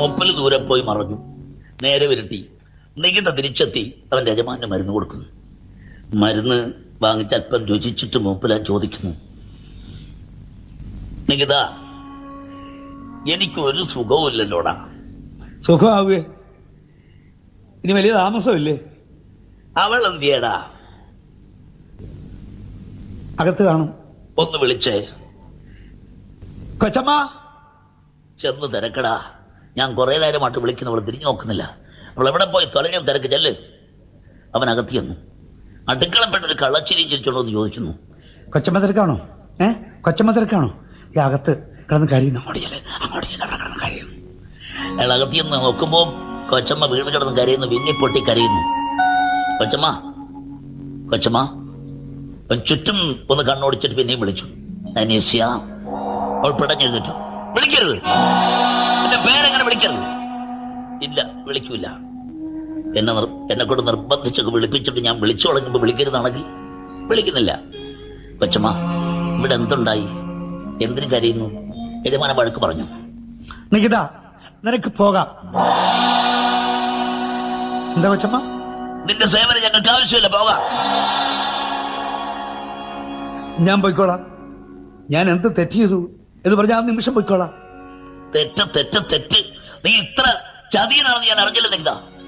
മൂപ്പല് ദൂരെ പോയി മറഞ്ഞു നേരെ വിരട്ടി നികിത തിരിച്ചെത്തി അവൻ യജമാന്റെ മരുന്ന് കൊടുക്കുന്നു മരുന്ന് വാങ്ങിച്ച് അല്പം രുചിച്ചിട്ട് മൂപ്പല ചോദിക്കുന്നു നികിത എനിക്കൊരു സുഖവുമില്ലല്ലോടാ സുഖമാവുകയെ ഇനി വലിയ താമസമില്ലേ അവൾ എന്തിയടാ അകത്ത് കാണും ഒന്ന് വിളിച്ചേ കൊച്ചമ്മ ചെന്ന് തിരക്കടാ ഞാൻ കുറെ നേരമായിട്ട് വിളിക്കുന്നവൾ തിരിഞ്ഞു നോക്കുന്നില്ല അവൾ എവിടെ പോയി തൊലഞ്ഞ തിരക്ക് ചെല്ല് അവൻ അകത്തി ചെന്നു അടുക്കളപ്പെട്ടൊരു കള്ളച്ചിരി ചിരിച്ചോളൂ എന്ന് ചോദിക്കുന്നു കൊച്ചമ്മ തിരക്കാണോ ഏ കൊച്ചമ്മ തിരക്കാണോ ഈ അകത്ത് കിടന്ന് കരയുന്നു അങ്ങോട്ട് ചെല്ല്, അങ്ങോട്ട് ചെല്ല്, അവിടെ കിടന്ന് കരയുന്നു അയാൾ അകത്തി ചെന്ന് നോക്കുമ്പോ കൊച്ചമ്മ വീണ് കിടന്ന് കരയുന്നു വിങ്ങി പൊട്ടി കരയുന്നു കൊച്ചമ്മ കൊച്ചമ്മ അവൻ ചുറ്റും ഒന്ന് കണ്ണോടിച്ചിട്ട് പിന്നെയും വിളിച്ചു അനീസ്യ അവൾ പിടഞ്ഞെഴുന്നിട്ടു വിളിക്കരുത് എന്റെ പേരെങ്ങനെ വിളിക്കരുത് ഇല്ല വിളിക്കൂല എന്നെ നിർ- എന്നെ കൊണ്ട് നിർബന്ധിച്ചൊക്കെ വിളിപ്പിച്ചിട്ട് ഞാൻ വിളിച്ചു തുടങ്ങുമ്പോ വിളിക്കരുതാണെങ്കിൽ വിളിക്കുന്നില്ല കൊച്ചമ്മ ഇവിടെ എന്തുണ്ടായി എന്തിനു കരയുന്നു യജമാന വഴക്ക് പറഞ്ഞു നികിത നിനക്ക് പോകാം എന്താ കൊച്ചമ്മ നിന്റെ സേവനം ഞങ്ങൾക്ക് ആവശ്യമില്ല പോകാം ഞാൻ പോയിക്കോളാം ഞാൻ എന്ത് തെറ്റ് ചെയ്തു എന്ന് പറഞ്ഞാൽ ആ നിമിഷം പോയിക്കോളാം തെറ്റ് തെറ്റ് തെറ്റ് നീ ഇത്ര ചതിയനാണെന്ന് ഞാൻ അറിഞ്ഞില്ല നിങ്ങ